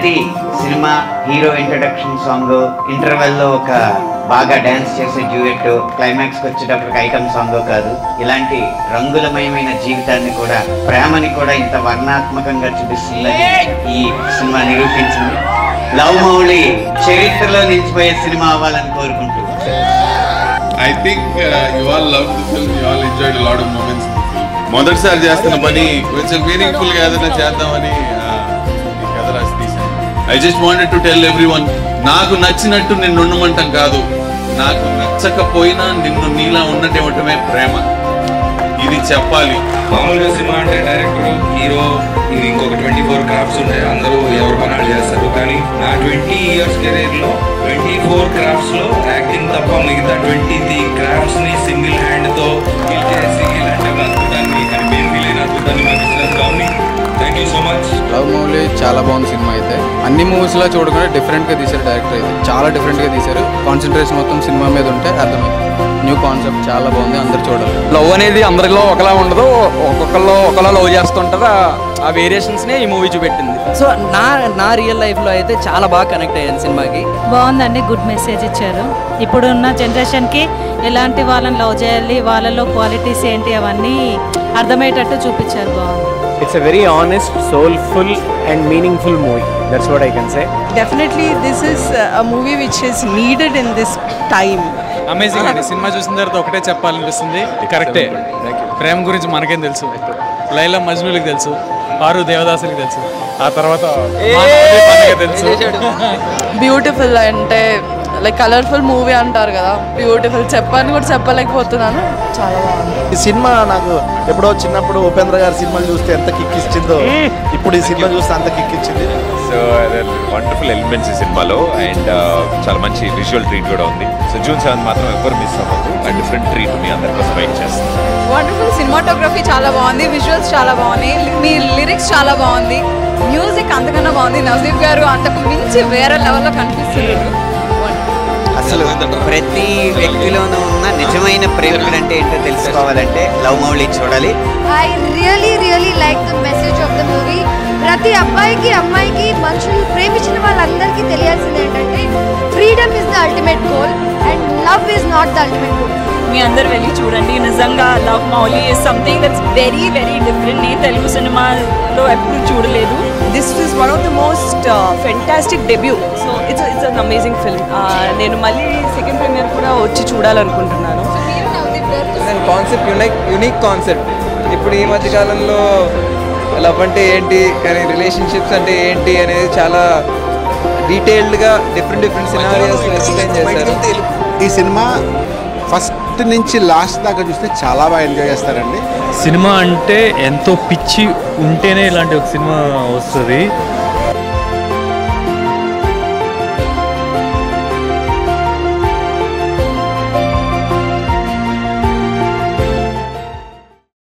ప్రతి cinema hero introduction song interval లో ఒక బాగా డాన్స్ చేసే డ్యూయెట్ క్లైమాక్స్ కి వచ్చేటప్పటికి ఐటమ్ సాంగ్ కాదు ఇలాంటి రంగులమయమైన జీవితాన్ని కూడా ప్రేమని కూడా ఇంత వర్ణాత్మకంగా చూపిస్తుందని ఈ సినిమా నిరూపించింది లవ్ మౌళి చరిత్రలో నిలిచిపోయే సినిమా అవ్వాలని కోరుకుంటూ I think you all love the film you all enjoyed lot of moments మొదటిసారి చేస్తున్న పని కొంచెం మీనింగ్ఫుల్ గా ఏదైనా చేద్దామని uh, ఈ కథ రాసి తీశాను I just wanted to tell everyone నాకు నచ్చినట్టు నిన్ను ఉండమంటాం కాదు నాకు నచ్చకపోయినా నిన్ను నీలా ఉన్నట్టు ఇవ్వటమే ప్రేమ ఇది చెప్పాలి మామూలుగా సినిమా అంటే డైరెక్టర్ హీరో ఇది ఇంకొక ట్వంటీ ఫోర్ క్రాఫ్ట్స్ ఉంటాయి అందరూ ఎవరు పనాలు చేస్తారు కానీ నా ట్వంటీ ఇయర్స్ కెరీర్ లో ట్వంటీ ఫోర్ క్రాఫ్ట్స్ లో యాక్టింగ్ తప్ప మిగతా ట్వంటీ త్రీ క్రాఫ్ట్స్ ని సింగిల్ హ్యాండ్ తో ఫిల్ చేసి ఇలాంటి అద్భుతాన్ని అని మేము వీలైన అద్భుతాన్ని మాకు ఇచ్చినందుకు కావాలి thank you so much love Mouli చాలా బాగుంది సినిమా అయితే అన్ని మూవీస్ లో చూడకుండా డిఫరెంట్ గా తీశారు డైరెక్టర్ అయితే చాలా డిఫరెంట్ గా తీశారు కాన్సన్ట్రేషన్ మొత్తం సినిమా మీద ఉంటే అర్థమైంది న్యూ కాన్సెప్ట్ చాలా బాగుంది అందరు చూడాలి లవ్ అనేది అందరిలో ఒకలా ఉండదు ఒక్కొక్కరిలో ఒకలా లవ్ చేస్తుంటారు ఆ- ఆ వేరియేషన్స్ నే ఈ మూవీ చూపెట్టింది సో నా నా రియల్ లైఫ్లో అయితే చాలా బాగా కనెక్ట్ అయ్యాను సినిమాకి బాగుందండి గుడ్ మెసేజ్ ఇచ్చారు ఇప్పుడున్న జనరేషన్కి ఎలాంటి వాళ్ళని లవ్ చేయాలి వాళ్ళలో క్వాలిటీస్ ఏంటి అవన్నీ అర్థమయ్యేటట్టు చూపించారు బాగుంది It's a very honest, soulful, and meaningful movie. That's what I can say. Definitely, this is uh, a movie which is needed in this time. Amazing అండి సినిమా చూసిన తర్వాత ఒకటే చెప్పాలనిపిస్తుంది కరెక్టే ప్రేమ గురించి మనకేం తెలుసు లైలా మజ్నూలకు తెలుసు పారు దేవదాసులకు తెలుసు ఆ తర్వాత మానవదే మనకే తెలుసు బ్యూటిఫుల్ అంటే లైక్ కలర్ఫుల్ మూవీ అంటారు కదా బ్యూటిఫుల్ చెప్పని కూడా చెప్పలేకపోతున్నాను చాలా బాగుంది ఈ సినిమా నాకు ఎప్పుడో చిన్నప్పుడు ఉపేంద్ర గారి సినిమాలు చూస్తే ఎంత కిక్ ఇచ్చిందో ఇప్పుడు ఈ సినిమా చూస్తే అంత కిక్ ఇచ్చింది సో వండర్ఫుల్ ఎలిమెంట్స్ ఈ సినిమాలో అండ్ చాలా మంచి విజువల్ ట్రీట్ కూడా ఉంది సో జూన్ సెవెంత్ మాత్రం ఎవరు మిస్ అవ్వద్దు అండ్ డిఫరెంట్ ట్రీట్ మీ అందరి కోసం వెయిట్ చేస్తాం వండర్ఫుల్ సినిమాటోగ్రఫీ చాలా బాగుంది విజువల్స్ చాలా బాగున్నాయి మీ లిరిక్స్ చాలా బాగుంది మ్యూజిక్ అంతకన్నా బాగుంది నజీబ్ గారు అంతకు మించి వేరే లెవెల్లో కనిపిస్తున్నారు అసలు ప్రతి వ్యక్తిలోనూ ఉన్న నిజమైన ప్రేమికుడు అంటే ఏంటో తెలుసుకోవాలంటే లవ్ మౌళి చూడాలి I really really like the message of the movie ప్రతి అబ్బాయికి అమ్మాయికి మనుషులు ప్రేమించిన వాళ్ళందరికీ తెలియాల్సింది ఏంటంటే freedom is the ultimate goal and love is not the ultimate goal మీ అందరు వెళ్ళి చూడండి నిజంగా love Mouli is something that's very very different నేను తెలుగు సినిమాలో ఎప్పుడు చూడలేదు this is one of the most fantastic debut so it's it's an amazing film నేను మళ్ళీ సెకండ్ ప్రీమియర్ కూడా వచ్చి చూడాలనుకుంటున్నాను కాన్సెప్ట్ యునిక్ యునిక్ కాన్సెప్ట్ ఇప్పుడు ఈ మధ్య కాలంలో లవ్ అంటే ఏంటి కానీ రిలేషన్షిప్స్ అంటే ఏంటి అనేది చాలా డీటెయిల్డ్గా డిఫరెంట్ డిఫరెంట్ సినారియోస్ ఎక్స్ప్లెయిన్ చేశారు ఈ సినిమా ఫస్ట్ నుంచి లాస్ట్ దాకా చూస్తే చాలా బాగా ఎంజాయ్ చేస్తారండి సినిమా అంటే ఎంతో పిచ్చి ఉంటేనే ఇలాంటి ఒక సినిమా వస్తుంది